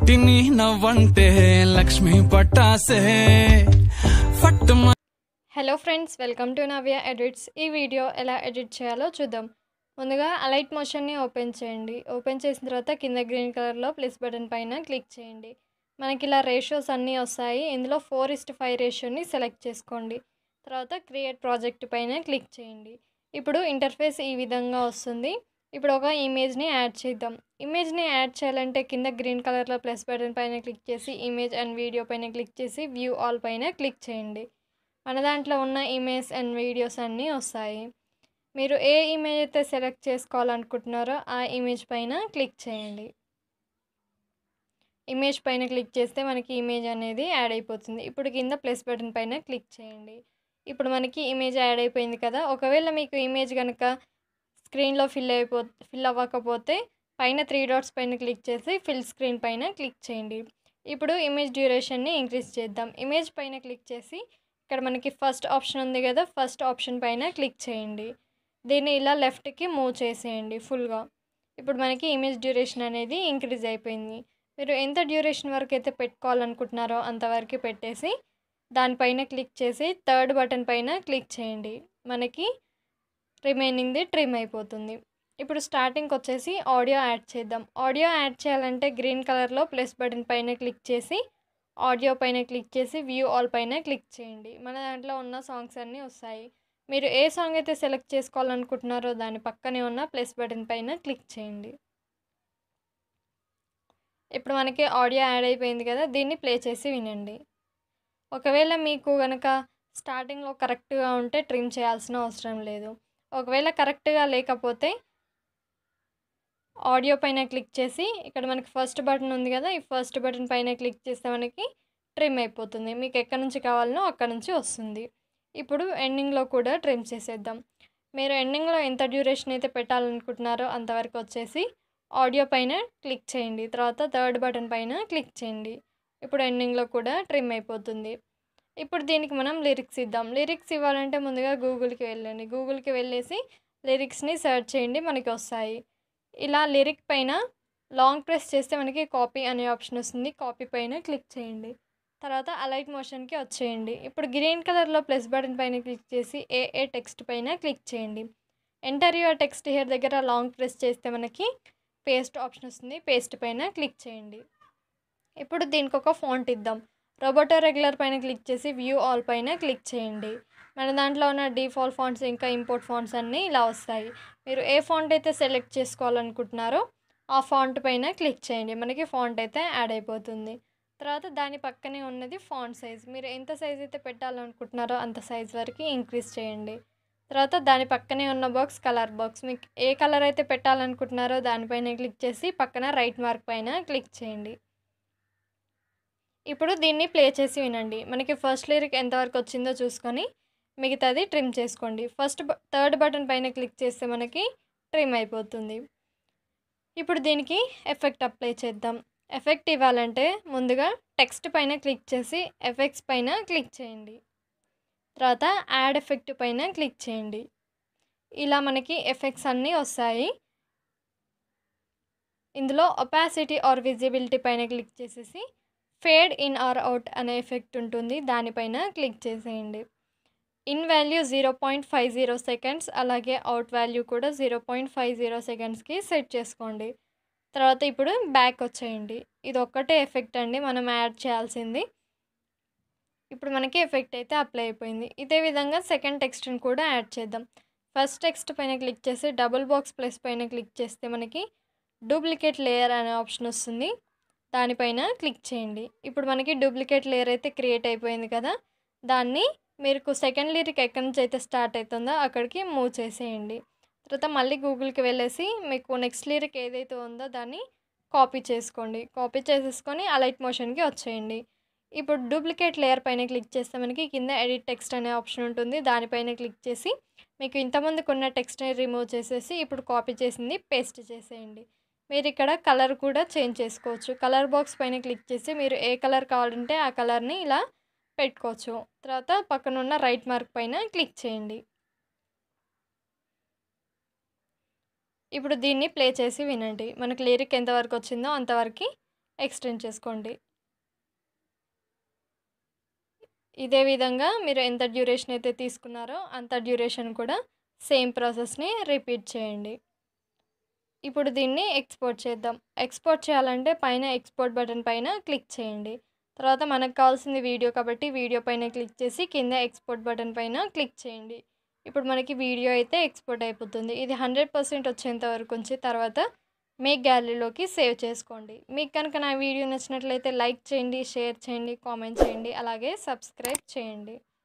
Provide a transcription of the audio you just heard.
చిట్టిని నవ్వంటే లక్ష్మి పట్టాసే ఫట్ hello friends welcome to Navya edits ఈ వీడియో ఎలా ఎడిట్ చేయాలో చూద్దాం ముందుగా అలైట్ మోషన్ని ఓపెన్ చేయండి ఓపెన్ చేసిన తర్వాత కింద గ్రీన్ కలర్లో ప్లస్ బటన్ పైన క్లిక్ చేయండి మనకి ఇలా రేషియోస్ అన్నీ వస్తాయి ఇందులో ఫోర్ ఇస్ట్ ఫైవ్ రేషియోని సెలెక్ట్ చేసుకోండి తర్వాత క్రియేట్ ప్రాజెక్ట్ పైన క్లిక్ చేయండి ఇప్పుడు ఇంటర్ఫేస్ ఈ విధంగా వస్తుంది ఇప్పుడు ఒక ఇమేజ్ని యాడ్ చేద్దాం ఇమేజ్ని యాడ్ చేయాలంటే కింద గ్రీన్ కలర్లో ప్లస్ బటన్ పైన క్లిక్ చేసి ఇమేజ్ అండ్ వీడియో పైన క్లిక్ చేసి వ్యూ ఆల్ పైన క్లిక్ చేయండి మన దాంట్లో ఉన్న ఇమేజ్ అండ్ వీడియోస్ అన్నీ వస్తాయి మీరు ఏ ఇమేజ్ అయితే సెలెక్ట్ చేసుకోవాలనుకుంటున్నారో ఆ ఇమేజ్ పైన క్లిక్ చేయండి ఇమేజ్ పైన క్లిక్ చేస్తే మనకి ఇమేజ్ అనేది యాడ్ అయిపోతుంది ఇప్పుడు కింద ప్లస్ బటన్ పైన క్లిక్ చేయండి ఇప్పుడు మనకి ఇమేజ్ యాడ్ అయిపోయింది కదా ఒకవేళ మీకు ఇమేజ్ కనుక స్క్రీన్లో ఫిల్ అయిపో ఫిల్ అవ్వకపోతే పైన త్రీ డాట్స్ పైన క్లిక్ చేసి ఫిల్ స్క్రీన్ పైన క్లిక్ చేయండి ఇప్పుడు ఇమేజ్ డ్యూరేషన్ని ఇంక్రీజ్ చేద్దాం ఇమేజ్ పైన క్లిక్ చేసి ఇక్కడ మనకి ఫస్ట్ ఆప్షన్ ఉంది కదా ఫస్ట్ ఆప్షన్ పైన క్లిక్ చేయండి దీన్ని ఇలా లెఫ్ట్కి మూవ్ చేసేయండి ఫుల్గా ఇప్పుడు మనకి ఇమేజ్ డ్యూరేషన్ అనేది ఇంక్రీజ్ అయిపోయింది మీరు ఎంత డ్యూరేషన్ వరకు అయితే పెట్టుకోవాలనుకుంటున్నారో అంతవరకు పెట్టేసి దానిపైన క్లిక్ చేసి థర్డ్ బటన్ పైన క్లిక్ చేయండి మనకి రిమైనింగ్ది ట్రిమ్ అయిపోతుంది ఇప్పుడు స్టార్టింగ్కి వచ్చేసి ఆడియో యాడ్ చేద్దాం ఆడియో యాడ్ చేయాలంటే గ్రీన్ కలర్లో ప్లస్ బటన్ పైన క్లిక్ చేసి ఆడియో పైన క్లిక్ చేసి వ్యూ ఆల్ పైన క్లిక్ చేయండి మన దాంట్లో ఉన్న సాంగ్స్ అన్నీ వస్తాయి మీరు ఏ సాంగ్ అయితే సెలెక్ట్ చేసుకోవాలనుకుంటున్నారో దాని పక్కనే ఉన్న ప్లస్ బటన్ పైన క్లిక్ చేయండి ఇప్పుడు మనకి ఆడియో యాడ్ అయిపోయింది కదా దీన్ని ప్లే చేసి వినండి ఒకవేళ మీకు కనుక స్టార్టింగ్లో కరెక్ట్గా ఉంటే ట్రిమ్ చేయాల్సిన అవసరం లేదు ఒకవేళ కరెక్ట్గా లేకపోతే ఆడియో పైన క్లిక్ చేసి ఇక్కడ మనకి ఫస్ట్ బటన్ ఉంది కదా ఈ ఫస్ట్ బటన్ పైన క్లిక్ చేస్తే మనకి ట్రిమ్ అయిపోతుంది మీకు ఎక్కడి నుంచి కావాలనో అక్కడ నుంచి వస్తుంది ఇప్పుడు ఎండింగ్లో కూడా ట్రిమ్ చేసేద్దాం మీరు ఎండింగ్లో ఎంత డ్యూరేషన్ అయితే పెట్టాలనుకుంటున్నారో అంతవరకు వచ్చేసి ఆడియో పైన క్లిక్ చేయండి తర్వాత థర్డ్ బటన్ పైన క్లిక్ చేయండి ఇప్పుడు ఎండింగ్లో కూడా ట్రిమ్ అయిపోతుంది ఇప్పుడు దీనికి మనం లిరిక్స్ ఇద్దాం లిరిక్స్ ఇవ్వాలంటే ముందుగా గూగుల్కి వెళ్ళండి గూగుల్కి వెళ్ళేసి లిరిక్స్ని సెర్చ్ చేయండి మనకి వస్తాయి ఇలా లిరిక్ పైన లాంగ్ ప్రెస్ చేస్తే మనకి కాపీ అనే ఆప్షన్ వస్తుంది కాపీ పైన క్లిక్ చేయండి తర్వాత అలైట్ మోషన్కి వచ్చేయండి ఇప్పుడు గ్రీన్ కలర్లో ప్లస్ బటన్ పైన క్లిక్ చేసి ఏ ఏ టెక్స్ట్ పైన క్లిక్ చేయండి ఎంటర్ యువర్ టెక్స్ట్ హియర్ దగ్గర లాంగ్ ప్రెస్ చేస్తే మనకి పేస్ట్ ఆప్షన్ వస్తుంది పేస్ట్ పైన క్లిక్ చేయండి ఇప్పుడు దీనికి ఒక ఫాంట్ ఇద్దాం రోబోటో రెగ్యులర్ పైన క్లిక్ చేసి వ్యూ ఆల్ పైన క్లిక్ చేయండి మన దాంట్లో ఉన్న డిఫాల్ట్ ఫాంట్స్ ఇంకా ఇంపోర్ట్ ఫాంట్స్ అన్నీ ఇలా వస్తాయి మీరు ఏ ఫాంట్ అయితే సెలెక్ట్ చేసుకోవాలనుకుంటున్నారో ఆ ఫాంట్ పైన క్లిక్ చేయండి మనకి ఫాంట్ అయితే యాడ్ అయిపోతుంది తర్వాత దాని పక్కనే ఉన్నది ఫాంట్ సైజ్ మీరు ఎంత సైజ్ అయితే పెట్టాలనుకుంటున్నారో అంత సైజ్ వరకు ఇంక్రీజ్ చేయండి తర్వాత దాని పక్కనే ఉన్న బాక్స్ కలర్ బాక్స్ మీకు ఏ కలర్ అయితే పెట్టాలనుకుంటున్నారో దానిపైన క్లిక్ చేసి పక్కన రైట్ మార్క్ పైన క్లిక్ చేయండి ఇప్పుడు దీన్ని ప్లే చేసి వినండి మనకి ఫస్ట్ లిరిక్ ఎంతవరకు వచ్చిందో చూసుకొని మిగతాది ట్రిమ్ చేసుకోండి ఫస్ట్ థర్డ్ బటన్ పైన క్లిక్ చేస్తే మనకి ట్రిమ్ అయిపోతుంది ఇప్పుడు దీనికి ఎఫెక్ట్ అప్లై చేద్దాం ఎఫెక్ట్ ఇవ్వాలంటే ముందుగా టెక్స్ట్ పైన క్లిక్ చేసి ఎఫెక్ట్స్ పైన క్లిక్ చేయండి తర్వాత యాడ్ ఎఫెక్ట్ పైన క్లిక్ చేయండి ఇలా మనకి ఎఫెక్ట్స్ అన్నీ వస్తాయి ఇందులో ఒపాసిటీ ఆర్ విజిబిలిటీ పైన క్లిక్ చేసేసి ఫేడ్ ఇన్ ఆర్ అవుట్ అనే ఎఫెక్ట్ ఉంటుంది దానిపైన క్లిక్ చేసేయండి in value zero point five zero seconds అలాగే అవుట్ వాల్యూ కూడా జీరో పాయింట్ ఫైవ్ జీరో సెకండ్స్కి సెట్ చేసుకోండి తర్వాత ఇప్పుడు బ్యాక్ వచ్చేయండి ఇది ఒక్కటే ఎఫెక్ట్ అండి మనం యాడ్ చేయాల్సింది ఇప్పుడు మనకి ఎఫెక్ట్ అయితే అప్లై అయిపోయింది ఇదే విధంగా సెకండ్ టెక్స్ట్ని కూడా యాడ్ చేద్దాం ఫస్ట్ టెక్స్ట్ పైన క్లిక్ చేసి డబుల్ బాక్స్ ప్లస్ పైన క్లిక్ చేస్తే మనకి డూప్లికేట్ లేయర్ అనే ఆప్షన్ వస్తుంది దానిపైన క్లిక్ చేయండి ఇప్పుడు మనకి డూప్లికేట్ లేయర్ అయితే క్రియేట్ అయిపోయింది కదా దాన్ని మీకు సెకండ్ లిరిక్ ఎక్కడి నుంచి అయితే స్టార్ట్ అవుతుందో అక్కడికి మూవ్ చేసేయండి తర్వాత మళ్ళీ గూగుల్కి వెళ్ళేసి మీకు నెక్స్ట్ లిరిక్ ఏదైతే ఉందో దాన్ని కాపీ చేసుకోండి కాపీ చేసేసుకొని అలైట్ మోషన్కి వచ్చేయండి ఇప్పుడు డూప్లికేట్ లేయర్ పైన క్లిక్ చేస్తే మనకి కింద ఎడిట్ టెక్స్ట్ అనే ఆప్షన్ ఉంటుంది దానిపైన క్లిక్ చేసి మీకు ఇంతమందికి ఉన్న టెక్స్ట్ని రిమూవ్ చేసేసి ఇప్పుడు కాపీ చేసింది పేస్ట్ చేసేయండి మీరు ఇక్కడ కలర్ కూడా చేంజ్ చేసుకోవచ్చు కలర్ బాక్స్ పైన క్లిక్ చేసి మీరు ఏ కలర్ కావాలంటే ఆ కలర్ని ఇలా పెట్టుకోవచ్చు తర్వాత పక్కన ఉన్న రైట్ మార్క్ పైన క్లిక్ చేయండి ఇప్పుడు దీన్ని ప్లే చేసి వినండి మనకు లిరిక్ ఎంతవరకు వచ్చిందో అంతవరకు ఎక్స్టెండ్ చేసుకోండి ఇదే విధంగా మీరు ఎంత డ్యూరేషన్ అయితే తీసుకున్నారో అంత డ్యూరేషన్ కూడా సేమ్ ప్రాసెస్ని రిపీట్ చేయండి ఇప్పుడు దీన్ని ఎక్స్పోర్ట్ చేద్దాం ఎక్స్పోర్ట్ చేయాలంటే పైన ఎక్స్పోర్ట్ బటన్ పైన క్లిక్ చేయండి తర్వాత మనకు కావాల్సింది వీడియో కాబట్టి వీడియో పైన క్లిక్ చేసి కింద ఎక్స్పోర్ట్ బటన్ పైన క్లిక్ చేయండి ఇప్పుడు మనకి వీడియో అయితే ఎక్స్పోర్ట్ అయిపోతుంది ఇది హండ్రెడ్ పర్సెంట్ వచ్చేంత వరకు ఉంచి తర్వాత మీ గ్యాలరీలోకి సేవ్ చేసుకోండి మీకు కనుక నా వీడియో నచ్చినట్లయితే లైక్ చేయండి షేర్ చేయండి కామెంట్ చేయండి అలాగే సబ్స్క్రైబ్ చేయండి